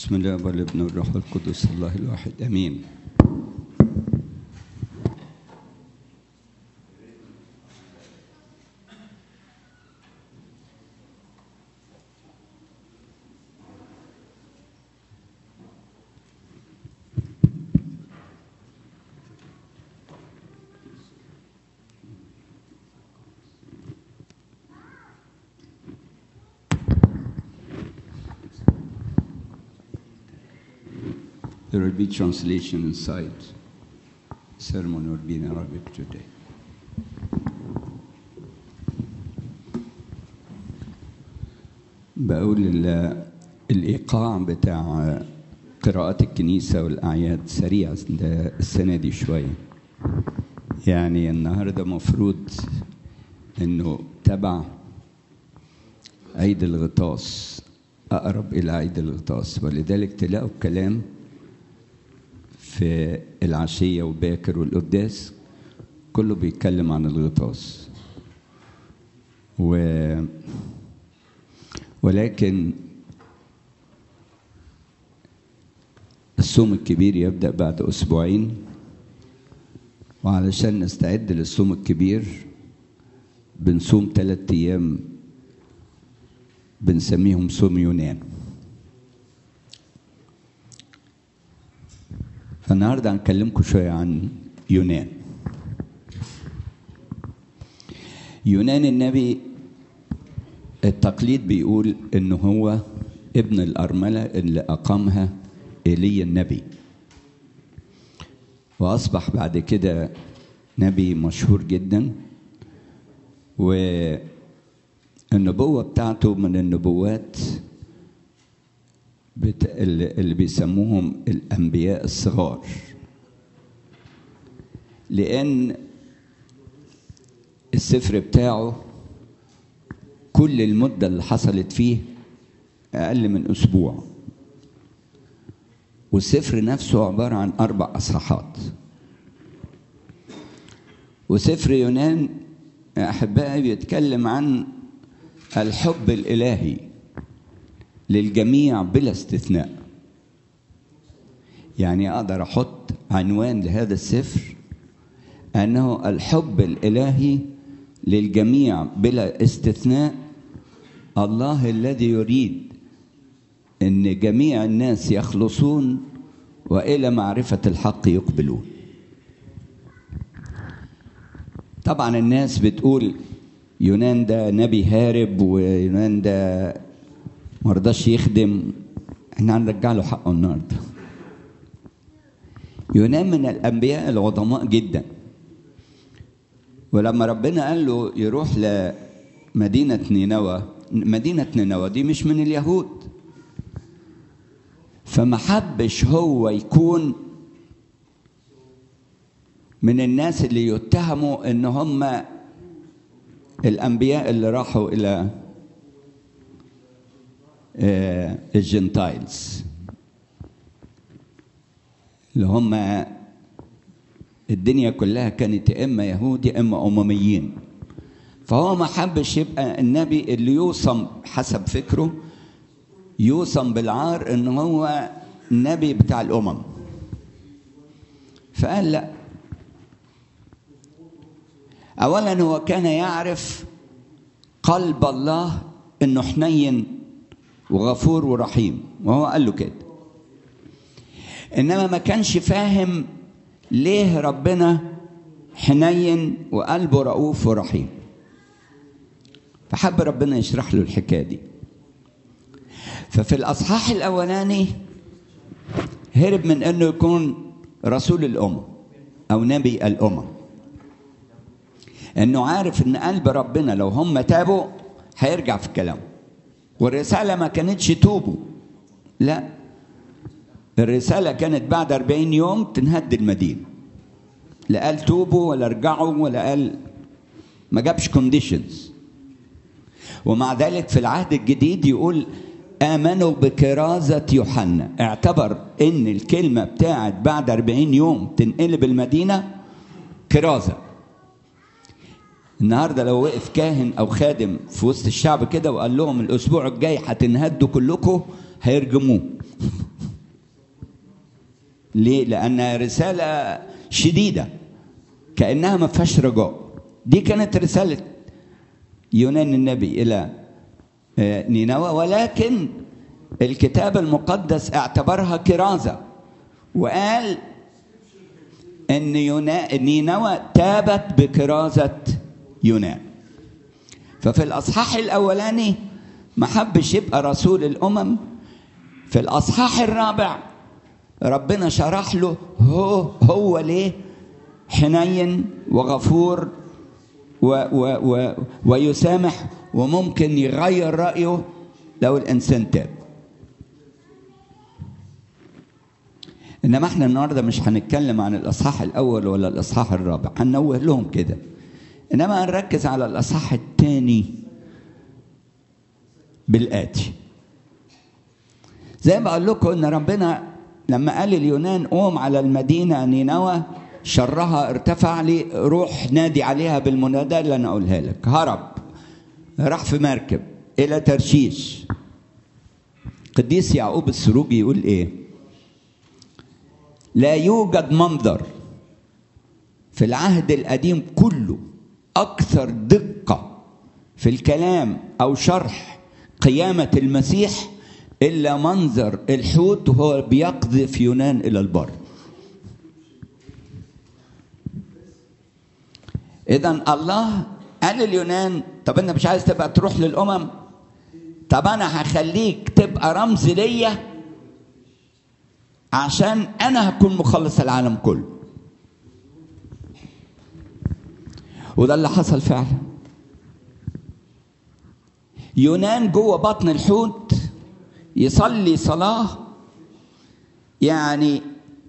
بسم الله والابن والروح القدس الله الواحد امين There will be translation inside. Sermon will be in Arabic today. بقول ال- الإيقاع بتاع قراءات الكنيسة والأعياد سريع ده السنة دي شوية يعني النهاردة مفروض إنه تبع عيد الغطاس أقرب إلى عيد الغطاس ولذلك تلاقوا الكلام في العشية وباكر والقداس كله بيتكلم عن الغطاس و ولكن الصوم الكبير يبدأ بعد أسبوعين وعلشان نستعد للصوم الكبير بنصوم ثلاثة أيام بنسميهم صوم يونان فالنهارده هنكلمكم شويه عن يونان يونان النبي التقليد بيقول انه هو ابن الارمله اللي اقامها ايليا النبي واصبح بعد كده نبي مشهور جدا والنبوه بتاعته من النبوات بت... اللي اللي بيسموهم الانبياء الصغار لان السفر بتاعه كل المده اللي حصلت فيه اقل من اسبوع والسفر نفسه عباره عن اربع اصحاحات وسفر يونان يا احبائي بيتكلم عن الحب الالهي للجميع بلا استثناء يعني اقدر احط عنوان لهذا السفر انه الحب الالهي للجميع بلا استثناء الله الذي يريد ان جميع الناس يخلصون والى معرفه الحق يقبلون طبعا الناس بتقول يونان ده نبي هارب ويونان ده مرضاش يخدم احنا هنرجع له حقه النهارده يونان من الانبياء العظماء جدا ولما ربنا قال له يروح لمدينه نينوى مدينه نينوى دي مش من اليهود فما حبش هو يكون من الناس اللي يتهموا ان هم الانبياء اللي راحوا الى آه، الجنتايلز اللي هم الدنيا كلها كانت يا اما يهود يا اما امميين فهو ما حبش يبقى النبي اللي يوصم حسب فكره يوصم بالعار ان هو النبي بتاع الامم فقال لا اولا هو كان يعرف قلب الله انه حنين وغفور ورحيم وهو قال له كده انما ما كانش فاهم ليه ربنا حنين وقلبه رؤوف ورحيم فحب ربنا يشرح له الحكايه دي ففي الاصحاح الاولاني هرب من انه يكون رسول الامم او نبي الامم انه عارف ان قلب ربنا لو هم تابوا هيرجع في كلامه والرسالة ما كانتش توبوا لا الرسالة كانت بعد أربعين يوم تنهد المدينة لا قال توبوا ولا ارجعوا ولا قال ما جابش كونديشنز ومع ذلك في العهد الجديد يقول آمنوا بكرازة يوحنا اعتبر ان الكلمة بتاعت بعد أربعين يوم تنقلب المدينة كرازة النهارده لو وقف كاهن او خادم في وسط الشعب كده وقال لهم الاسبوع الجاي هتنهدوا كلكم هيرجموه ليه؟ لأنها رسالة شديدة كأنها ما فيهاش رجاء دي كانت رسالة يونان النبي إلى نينوى ولكن الكتاب المقدس اعتبرها كرازة وقال ان يونا نينوى تابت بكرازة يونان ففي الاصحاح الاولاني ما حبش يبقى رسول الامم في الاصحاح الرابع ربنا شرح له هو هو ليه حنين وغفور و و و ويسامح وممكن يغير رايه لو الانسان تاب انما احنا النهارده مش هنتكلم عن الاصحاح الاول ولا الاصحاح الرابع هنوه لهم كده انما هنركز على الاصحاح الثاني بالاتي زي ما اقول لكم ان ربنا لما قال اليونان قوم على المدينه نينوى شرها ارتفع لي روح نادي عليها بالمنادى اللي انا اقولها لك هرب راح في مركب الى ترشيش قديس يعقوب السروجي يقول ايه لا يوجد منظر في العهد القديم كله اكثر دقه في الكلام او شرح قيامه المسيح الا منظر الحوت وهو بيقذف يونان الى البر اذا الله قال لليونان طب انت مش عايز تبقى تروح للامم طب انا هخليك تبقى رمز ليا عشان انا هكون مخلص العالم كله وده اللي حصل فعلا يونان جوه بطن الحوت يصلي صلاه يعني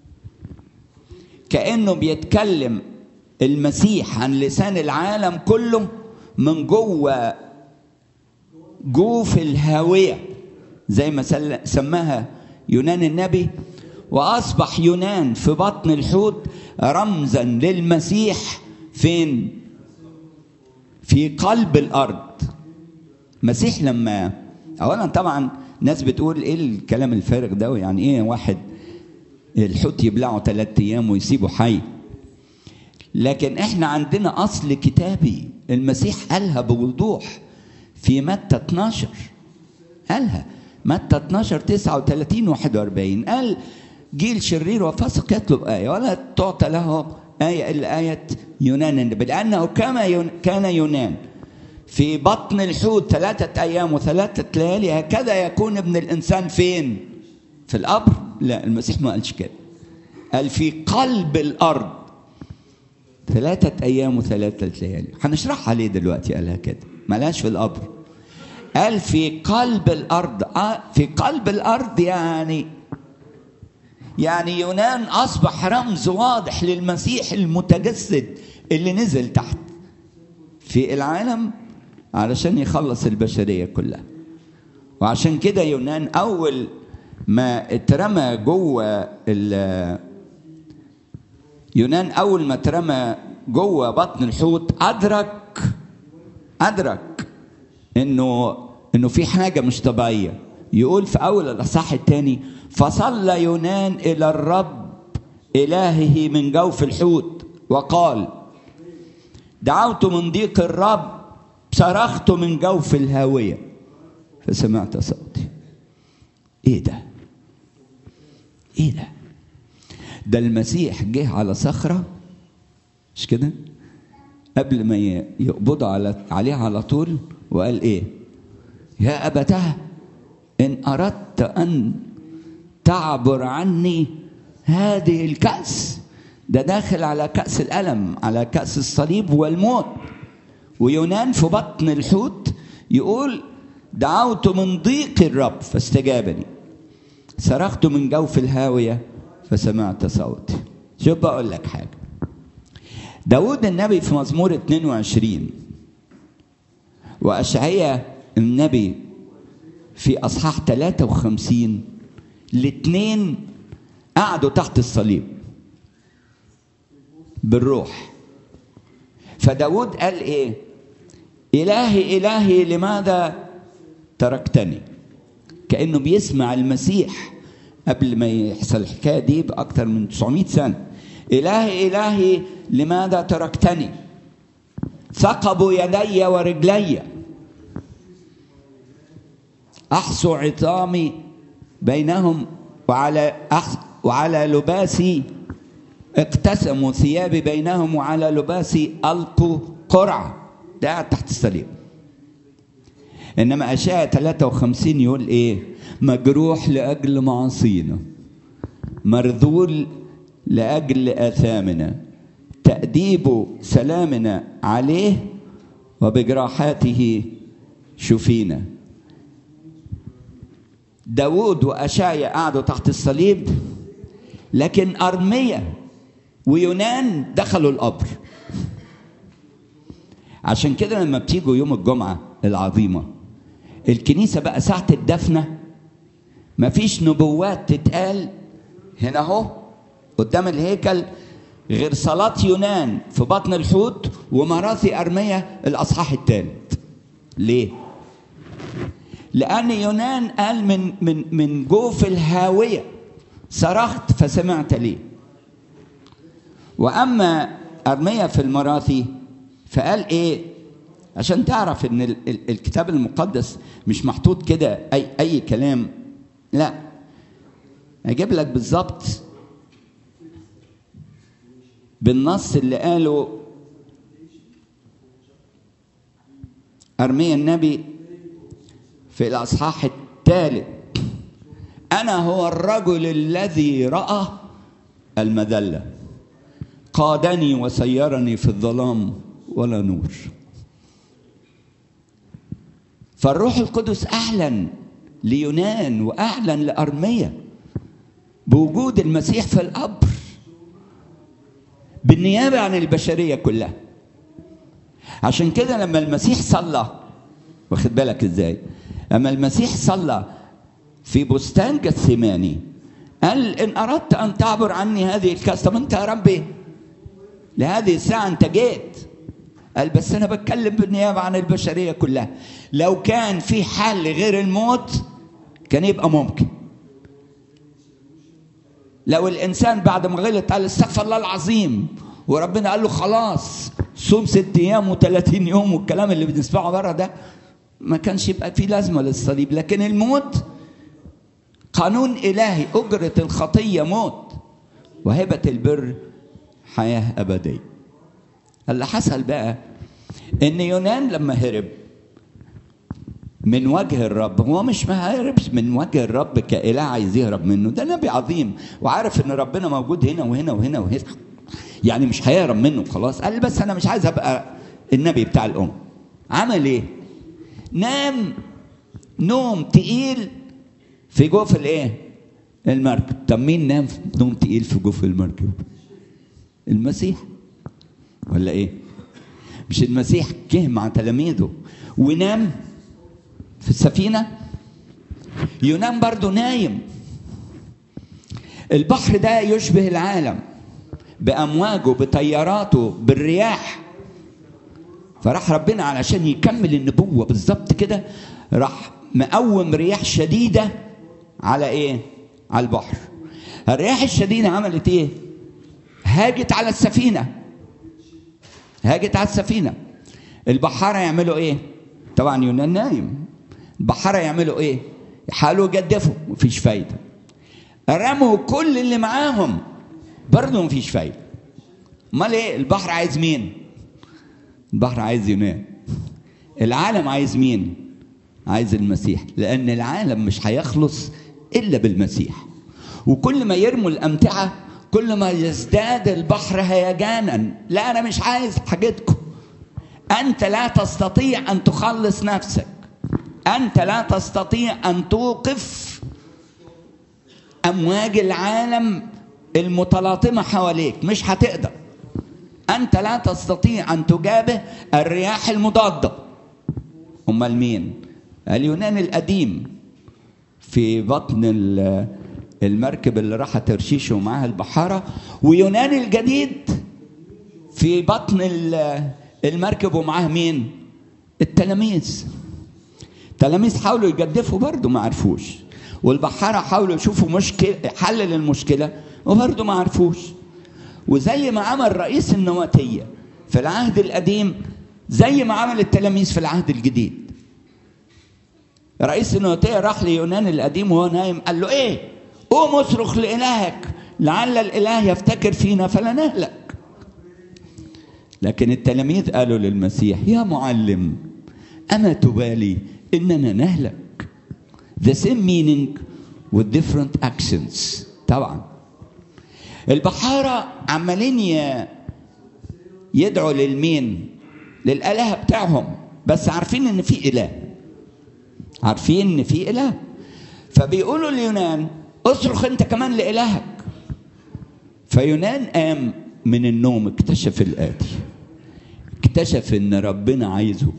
كانه بيتكلم المسيح عن لسان العالم كله من جوه جوف الهاويه زي ما سماها يونان النبي واصبح يونان في بطن الحوت رمزا للمسيح فين في قلب الارض مسيح لما اولا طبعا ناس بتقول ايه الكلام الفارغ ده يعني ايه واحد الحوت يبلعه ثلاثة ايام ويسيبه حي لكن احنا عندنا اصل كتابي المسيح قالها بوضوح في متى 12 قالها متى 12 39 41 قال جيل شرير وفاسق يطلب آية ولا تعطى له آية إلا آية يونان النبي لأنه كما يون كان يونان في بطن الحوت ثلاثة أيام وثلاثة ليالي هكذا يكون ابن الإنسان فين؟ في القبر؟ لا المسيح ما قالش كده قال في قلب الأرض ثلاثة أيام وثلاثة ليالي هنشرحها ليه دلوقتي قالها كده ملاش في القبر قال في قلب الأرض آه في قلب الأرض يعني يعني يونان أصبح رمز واضح للمسيح المتجسد اللي نزل تحت في العالم علشان يخلص البشرية كلها وعشان كده يونان أول ما اترمى جوه يونان أول ما اترمى جوه بطن الحوت أدرك أدرك إنه إنه في حاجة مش طبيعية يقول في أول الأصحاح الثاني فصلى يونان إلى الرب إلهه من جوف الحوت وقال دعوت من ضيق الرب صرخت من جوف الهاوية فسمعت صوتي ايه ده ايه ده ده المسيح جه على صخرة مش كده قبل ما يقبضوا على عليه على طول وقال ايه يا أبتاه إن أردت أن تعبر عني هذه الكأس ده داخل على كأس الألم على كأس الصليب والموت ويونان في بطن الحوت يقول دعوت من ضيق الرب فاستجابني صرخت من جوف الهاوية فسمعت صوتي شوف بقول لك حاجة داود النبي في مزمور 22 وأشعية النبي في أصحاح 53 الاثنين قعدوا تحت الصليب بالروح فداود قال ايه إلهي إلهي لماذا تركتني كانه بيسمع المسيح قبل ما يحصل الحكايه دي باكثر من 900 سنه الهي الهي لماذا تركتني ثقبوا يدي ورجلي احصوا عظامي بينهم وعلى أحص وعلى لباسي اقتسموا ثيابي بينهم وعلى لباسي القوا قرعه ده قاعد تحت الصليب انما اشعياء 53 يقول ايه مجروح لاجل معاصينا مرذول لاجل اثامنا تاديب سلامنا عليه وبجراحاته شفينا داود وأشعيا قعدوا تحت الصليب لكن أرمية ويونان دخلوا القبر عشان كده لما بتيجوا يوم الجمعة العظيمة الكنيسة بقى ساعة الدفنة مفيش نبوات تتقال هنا اهو قدام الهيكل غير صلاة يونان في بطن الحوت ومراثي أرمية الأصحاح الثالث ليه؟ لأن يونان قال من من من جوف الهاوية صرخت فسمعت لي وأما أرمية في المراثي فقال إيه عشان تعرف إن ال- ال- الكتاب المقدس مش محطوط كده أي أي كلام لا أجيب لك بالظبط بالنص اللي قاله أرميا النبي في الأصحاح الثالث أنا هو الرجل الذي رأى المذلة قادني وسيرني في الظلام ولا نور فالروح القدس أعلن ليونان وأعلن لأرمية بوجود المسيح في القبر بالنيابة عن البشرية كلها عشان كده لما المسيح صلى واخد بالك ازاي اما المسيح صلى في بستان جثماني قال ان اردت ان تعبر عني هذه الكاس طب انت يا ربي لهذه الساعه انت جيت قال بس انا بتكلم بالنيابه عن البشريه كلها لو كان في حل غير الموت كان يبقى ممكن لو الانسان بعد ما غلط قال استغفر الله العظيم وربنا قال له خلاص صوم ست ايام و30 يوم والكلام اللي بنسمعه بره ده ما كانش يبقى فيه لازمه للصليب لكن الموت قانون الهي اجره الخطيه موت وهبه البر حياه ابديه اللي حصل بقى ان يونان لما هرب من وجه الرب هو مش ما هربش من وجه الرب كإله عايز يهرب منه ده نبي عظيم وعارف ان ربنا موجود هنا وهنا وهنا وهنا يعني مش هيهرب منه خلاص قال بس انا مش عايز ابقى النبي بتاع الام عمل ايه نام نوم تقيل في جوف الايه المركب طب مين نام في نوم تقيل في جوف المركب المسيح ولا ايه مش المسيح جه مع تلاميذه ونام في السفينه ينام برضه نايم البحر ده يشبه العالم بامواجه بتياراته بالرياح فراح ربنا علشان يكمل النبوه بالظبط كده راح مقوم رياح شديده على ايه على البحر الرياح الشديده عملت ايه هاجت على السفينه هاجت على السفينه البحاره يعملوا ايه طبعا يونان نايم البحاره يعملوا ايه يحاولوا يجدفوا مفيش فايده رموا كل اللي معاهم برضه مفيش فايده امال ايه البحر عايز مين البحر عايز يونان العالم عايز مين عايز المسيح لان العالم مش هيخلص الا بالمسيح وكل ما يرموا الامتعه كل ما يزداد البحر هيجانا لا انا مش عايز حاجتكم انت لا تستطيع ان تخلص نفسك انت لا تستطيع ان توقف امواج العالم المتلاطمه حواليك مش هتقدر انت لا تستطيع ان تجابه الرياح المضاده امال مين اليونان القديم في بطن المركب اللي راح ترشيش ومعاها البحاره ويونان الجديد في بطن المركب ومعاه مين التلاميذ التلاميذ حاولوا يجدفوا برضه ما عرفوش والبحارة حاولوا يشوفوا مشكلة حل للمشكلة وبرضه ما عرفوش وزي ما عمل رئيس النواتية في العهد القديم زي ما عمل التلاميذ في العهد الجديد رئيس النواتية راح ليونان القديم وهو نايم قال له ايه قوم اصرخ لإلهك لعل الإله يفتكر فينا فلا نهلك لكن التلاميذ قالوا للمسيح يا معلم أما تبالي إننا نهلك the same meaning with different accents طبعا البحارة عمالين ي- يدعوا للمين للآلهة بتاعهم بس عارفين إن في إله عارفين إن في إله فبيقولوا ليونان اصرخ أنت كمان لإلهك فيونان قام من النوم اكتشف الآتي اكتشف إن ربنا عايزه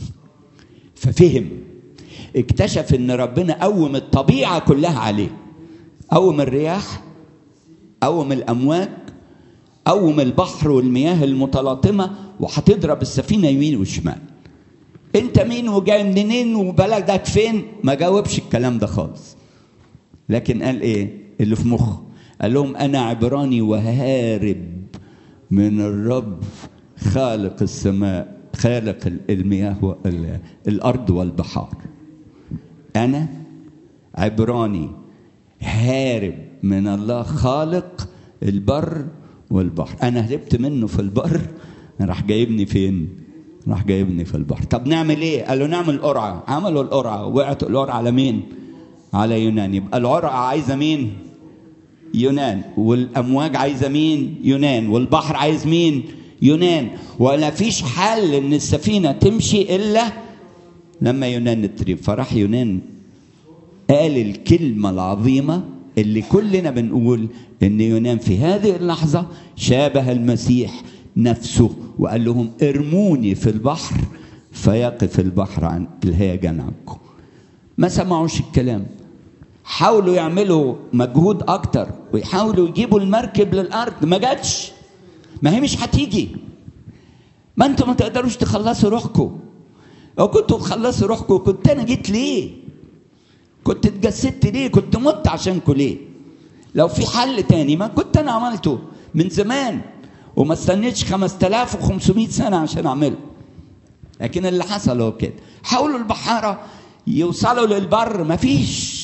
ففهم اكتشف ان ربنا قوم الطبيعه كلها عليه قوم الرياح قوم الامواج قوم البحر والمياه المتلاطمه وهتضرب السفينه يمين وشمال انت مين وجاي منين وبلدك فين ما جاوبش الكلام ده خالص لكن قال ايه اللي في مخه قال لهم انا عبراني وهارب من الرب خالق السماء خالق المياه والارض والبحار انا عبراني هارب من الله خالق البر والبحر انا هربت منه في البر راح جايبني فين راح جايبني في البحر طب نعمل ايه قالوا نعمل قرعه عملوا القرعه وقعت القرعه على مين على يونان يبقى القرعه عايزه مين يونان والامواج عايزه مين يونان والبحر عايز مين يونان ولا فيش حل ان السفينه تمشي الا لما يونان نتريب فراح يونان قال الكلمة العظيمة اللي كلنا بنقول ان يونان في هذه اللحظة شابه المسيح نفسه وقال لهم ارموني في البحر فيقف البحر عن الهيجان عنكم ما سمعوش الكلام حاولوا يعملوا مجهود اكتر ويحاولوا يجيبوا المركب للارض ما جاتش ما هي مش هتيجي ما انتوا ما تقدروش تخلصوا روحكم لو كنتوا تخلصوا روحكم كنت انا جيت ليه كنت اتجسدت ليه كنت مت عشانكم ليه لو في حل تاني ما كنت انا عملته من زمان وما استنيتش 5500 سنه عشان اعمله لكن اللي حصل هو كده حاولوا البحاره يوصلوا للبر مفيش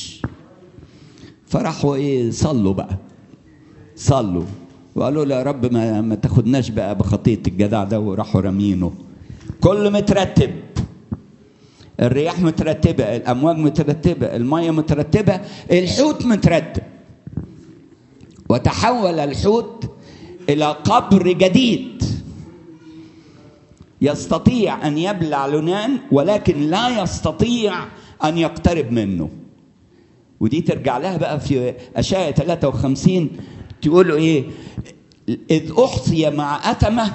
فراحوا ايه صلوا بقى صلوا وقالوا له يا رب ما, ما تاخدناش بقى بخطيه الجدع ده وراحوا رامينه كل مترتب الرياح مترتبة الأمواج مترتبة المية مترتبة الحوت مترتب وتحول الحوت إلى قبر جديد يستطيع أن يبلع يونان ولكن لا يستطيع أن يقترب منه ودي ترجع لها بقى في أشعة 53 تقول له إيه إذ أحصي مع أتمه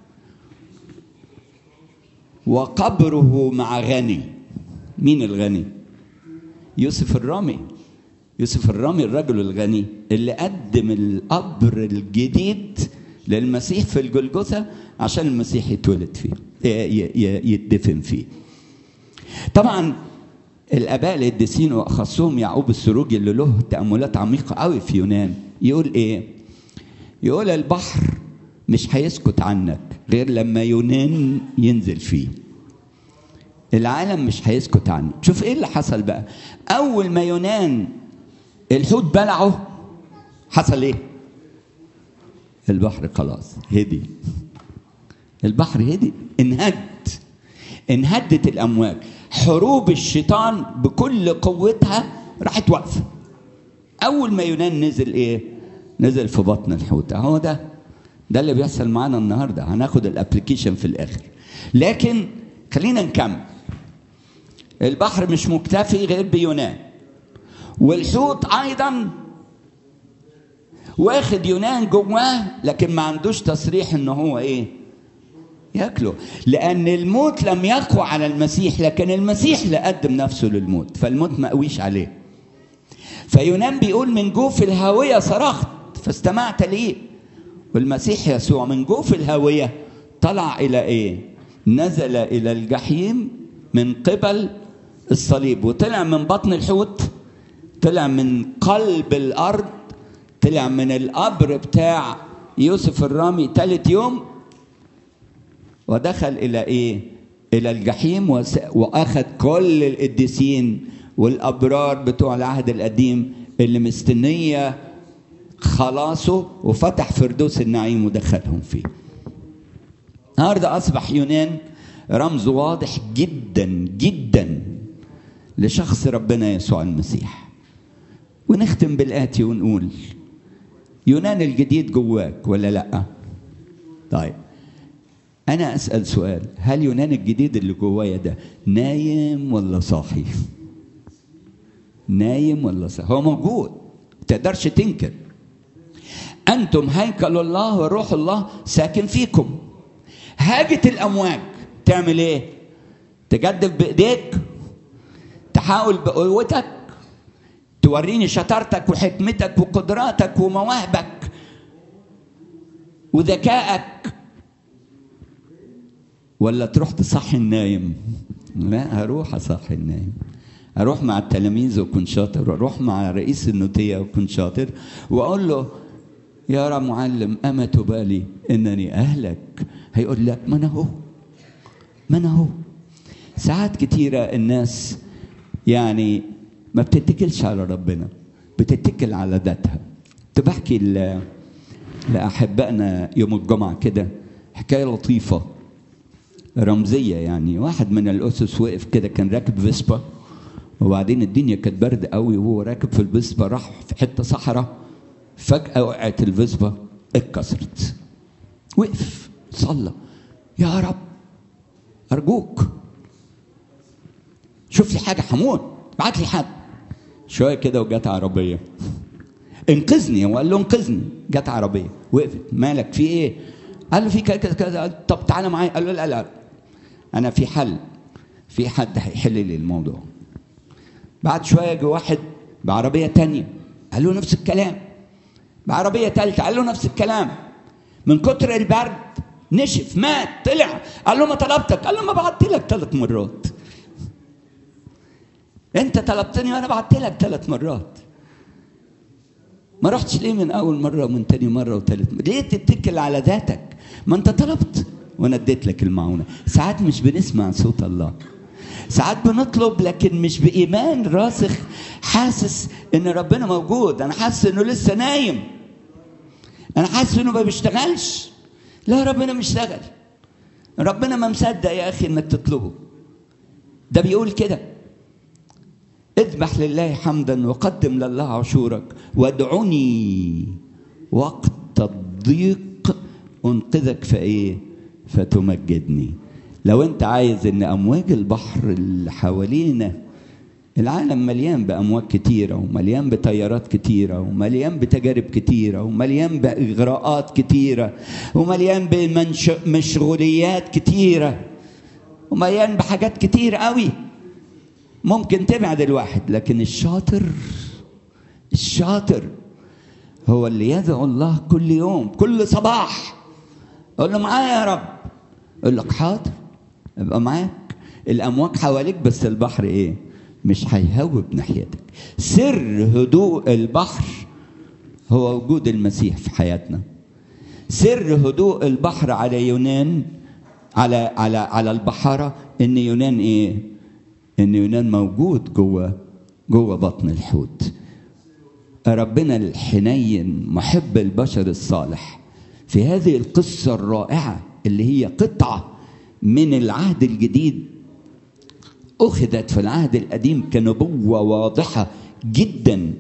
وقبره مع غني مين الغني يوسف الرامي يوسف الرامي الرجل الغني اللي قدم القبر الجديد للمسيح في الجلجثة عشان المسيح يتولد فيه يدفن فيه طبعا الاباء القديسين واخصهم يعقوب السروجي اللي له تاملات عميقه قوي في يونان يقول ايه يقول البحر مش هيسكت عنك غير لما يونان ينزل فيه العالم مش هيسكت عنه شوف ايه اللي حصل بقى اول ما يونان الحوت بلعه حصل ايه البحر خلاص هدي البحر هدي انهد انهدت الامواج حروب الشيطان بكل قوتها راحت واقفه اول ما يونان نزل ايه نزل في بطن الحوت اهو ده ده اللي بيحصل معانا النهارده هناخد الابلكيشن في الاخر لكن خلينا نكمل البحر مش مكتفي غير بيونان والحوت ايضا واخد يونان جواه لكن ما عندوش تصريح ان هو ايه ياكله لان الموت لم يقوى على المسيح لكن المسيح اللي قدم نفسه للموت فالموت ما قويش عليه فيونان بيقول من جوف الهاويه صرخت فاستمعت ليه والمسيح يسوع من جوف الهاويه طلع الى ايه نزل الى الجحيم من قبل الصليب وطلع من بطن الحوت طلع من قلب الارض طلع من القبر بتاع يوسف الرامي ثالث يوم ودخل الى ايه الى الجحيم وس- واخذ كل القديسين والابرار بتوع العهد القديم اللي مستنيه خلاصه وفتح فردوس النعيم ودخلهم فيه النهارده اصبح يونان رمز واضح جدا جدا لشخص ربنا يسوع المسيح ونختم بالآتي ونقول يونان الجديد جواك ولا لا طيب انا اسال سؤال هل يونان الجديد اللي جوايا ده نايم ولا صاحي نايم ولا صاحي هو موجود ما تقدرش تنكر انتم هيكل الله وروح الله ساكن فيكم هاجت الامواج تعمل ايه تجدف بايديك تحاول بقوتك توريني شطارتك وحكمتك وقدراتك ومواهبك وذكائك ولا تروح تصحي النايم لا هروح اصحي النايم اروح مع التلاميذ واكون شاطر واروح مع رئيس النوتيه واكون شاطر واقول له يا رب معلم اما تبالي انني اهلك هيقول لك ما انا هو ما انا هو ساعات كتيره الناس يعني ما بتتكلش على ربنا بتتكل على ذاتها كنت بحكي ل- لاحبائنا يوم الجمعه كده حكايه لطيفه رمزيه يعني واحد من الاسس وقف كده كان راكب فيسبا وبعدين الدنيا كانت برد قوي وهو راكب في الفيسبا راح في حته صحراء فجاه وقعت الفيسبا اتكسرت وقف صلى يا رب ارجوك شوف لي حاجه حمود بعت لي حد شويه كده وجت عربيه انقذني هو قال له انقذني جت عربيه وقفت مالك في ايه قال له في كذا كذا كذا قال طب تعالى معايا قال له لا لا انا في حل في حد هيحل لي الموضوع بعد شويه جه واحد بعربيه تانية قال له نفس الكلام بعربيه ثالثه قال له نفس الكلام من كتر البرد نشف مات طلع قال له ما طلبتك قال له ما بعت لك ثلاث مرات انت طلبتني وانا بعت لك ثلاث مرات ما رحتش ليه من اول مره ومن تاني مره وثالث مره ليه تتكل على ذاتك ما انت طلبت وانا اديت لك المعونه ساعات مش بنسمع صوت الله ساعات بنطلب لكن مش بايمان راسخ حاسس ان ربنا موجود انا حاسس انه لسه نايم انا حاسس انه ما بيشتغلش لا ربنا مشتغل ربنا ما مصدق يا اخي انك تطلبه ده بيقول كده اذبح لله حمدا وقدم لله عشورك وادعني وقت الضيق انقذك فايه فتمجدني لو انت عايز ان امواج البحر اللي حوالينا العالم مليان بامواج كتيره ومليان بتيارات كتيره ومليان بتجارب كتيره ومليان باغراءات كتيره ومليان بمشغوليات كتيره ومليان بحاجات كتير قوي ممكن تبعد الواحد لكن الشاطر الشاطر هو اللي يدعو الله كل يوم كل صباح اقول له معايا يا رب يقول لك حاضر ابقى معاك الامواج حواليك بس البحر ايه مش هيهوب ناحيتك سر هدوء البحر هو وجود المسيح في حياتنا سر هدوء البحر على يونان على على على البحاره ان يونان ايه ان يونان موجود جوه جوه بطن الحوت ربنا الحنين محب البشر الصالح في هذه القصة الرائعة اللي هي قطعة من العهد الجديد أخذت في العهد القديم كنبوة واضحة جدا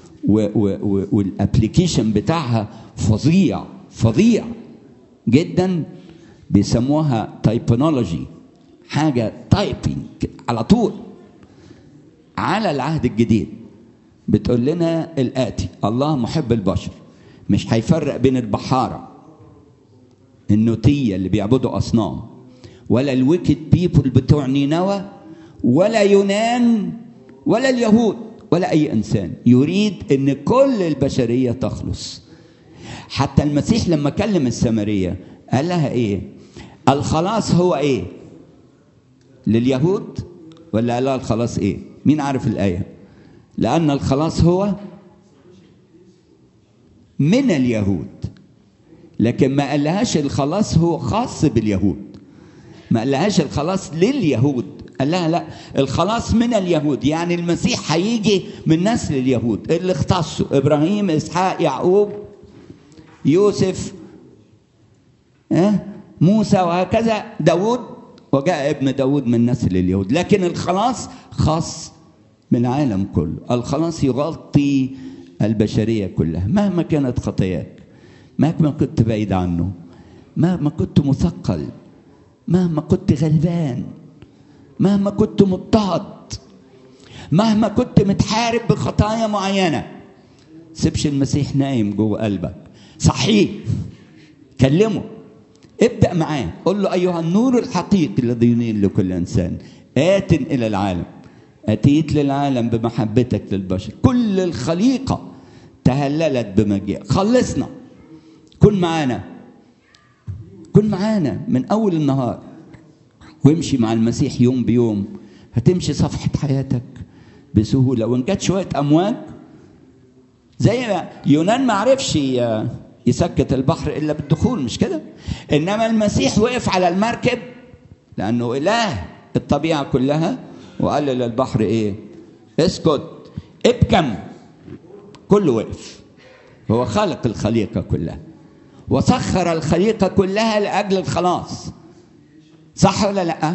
والابلكيشن بتاعها فظيع فظيع جدا بيسموها تايبونولوجي حاجة تايبنج على طول على العهد الجديد بتقول لنا الآتي الله محب البشر مش هيفرق بين البحارة النوتية اللي بيعبدوا أصنام ولا الويكد بيبول بتوع نينوى ولا يونان ولا اليهود ولا أي إنسان يريد أن كل البشرية تخلص حتى المسيح لما كلم السامرية قال لها إيه الخلاص هو إيه لليهود ولا قال لها الخلاص ايه مين عارف الايه لان الخلاص هو من اليهود لكن ما قالهاش الخلاص هو خاص باليهود ما قالهاش الخلاص لليهود قال لها لا الخلاص من اليهود يعني المسيح هيجي من نسل اليهود اللي اختصوا ابراهيم اسحاق يعقوب يوسف اه موسى وهكذا داود وجاء ابن داود من نسل اليهود لكن الخلاص خاص من العالم كله الخلاص يغطي البشرية كلها مهما كانت خطاياك مهما كنت بعيد عنه مهما كنت مثقل مهما كنت غلبان مهما كنت مضطهد مهما كنت متحارب بخطايا معينة سيبش المسيح نايم جوه قلبك صحيح كلمه ابدأ معاه قل له أيها النور الحقيقي الذي ينير لكل إنسان آت إلى العالم أتيت للعالم بمحبتك للبشر كل الخليقة تهللت بمجيئك خلصنا كن معانا كن معانا من أول النهار وامشي مع المسيح يوم بيوم هتمشي صفحة حياتك بسهولة وإن كانت شوية أمواج زي ما يونان ما عرفش يسكت البحر إلا بالدخول مش كده إنما المسيح وقف على المركب لأنه إله الطبيعة كلها وقال للبحر إيه اسكت ابكم كله وقف هو خلق الخليقة كلها وسخر الخليقة كلها لأجل الخلاص صح ولا لا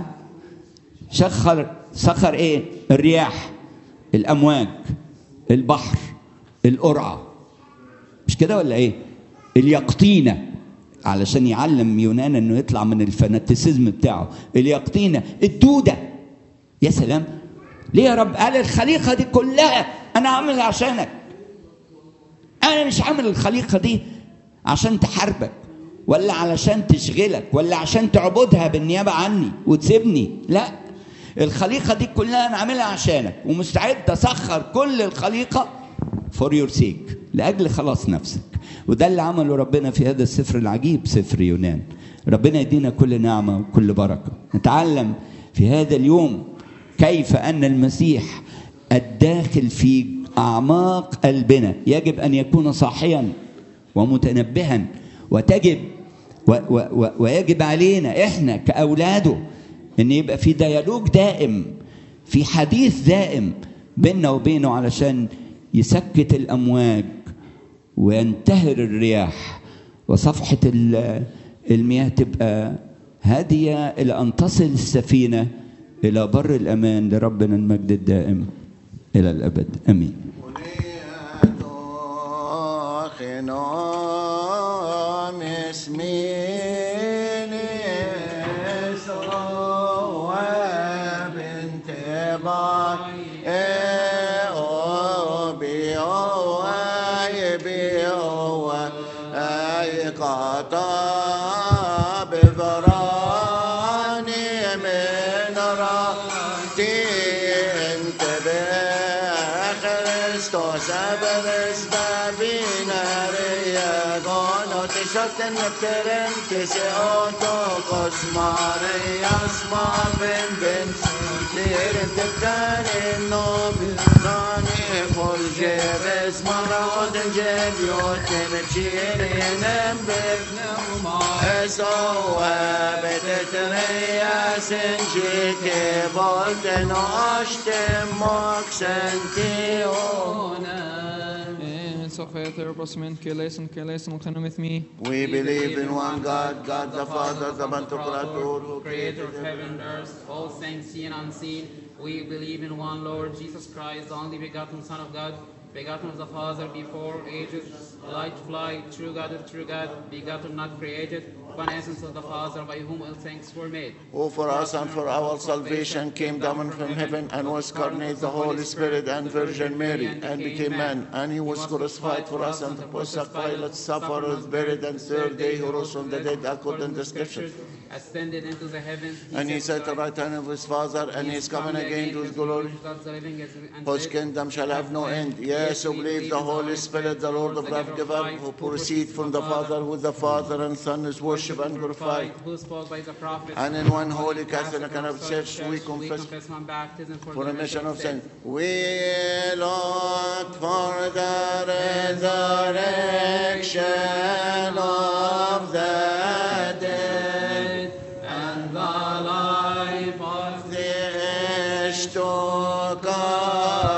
سخر سخر ايه الرياح الامواج البحر القرعه مش كده ولا ايه اليقطينه علشان يعلم يونان انه يطلع من الفاناتيسيزم بتاعه اليقطينه الدوده يا سلام ليه يا رب قال الخليقه دي كلها انا عاملها عشانك انا مش عامل الخليقه دي عشان تحاربك ولا علشان تشغلك ولا عشان تعبدها بالنيابة عني وتسيبني لا الخليقة دي كلها أنا عاملها عشانك ومستعد أسخر كل الخليقة فور يور سيك لأجل خلاص نفسك وده اللي عمله ربنا في هذا السفر العجيب سفر يونان ربنا يدينا كل نعمة وكل بركة نتعلم في هذا اليوم كيف أن المسيح الداخل في أعماق قلبنا يجب أن يكون صاحيا ومتنبها وتجب و و و ويجب علينا احنا كاولاده ان يبقى في ديالوج دائم في حديث دائم بيننا وبينه علشان يسكت الامواج وينتهر الرياح وصفحه المياه تبقى هاديه الى ان تصل السفينه الى بر الامان لربنا المجد الدائم الى الابد امين اسمين يسوع بنت باي بيوا بيوا اي قطع بفراني من راتي انت بخريستوس ابرس بابينا رياضون تشتن نبترن تسعوتو قسماري اسمع بن بن ليرن تبتاني النوبل راني قول جيب اسمع رود جيب يوتن تشيرين بابن اسوى بتتريا سنجيكي بولتن اشتم مكسنتيونا Sophia Theraposmin, Kilesin, Kilesin, come with me. We believe in one God, God the Father, the Pantocrator, who creator of heaven and earth, all things seen and unseen. We believe in one Lord Jesus Christ, the only begotten Son of God, begotten of the Father before ages, light fly, true God of true God, begotten not created, one essence of the Father, by whom all things were made. who for us and for our salvation came down from heaven and was incarnate the Holy Spirit and Virgin Mary and became man. And he was crucified for us and Pontius Pilate suffered, was buried, and third day he rose from the dead according to the scriptures. ascended into the heavens. And he sits sat at the at right hand of his Father, and he is coming again to his glory. Whose Whose kingdom shall have no end. Yes, who believe the Holy Spirit, the Lord of love giver, who proceed from the Father, who the Father and Son is worshipped and glorified. Who spoke by the prophets. And in one holy Catholic and of church, we confess one baptism for for the remission of sins. sins. We look for the resurrection of the dead And the life of the age to come.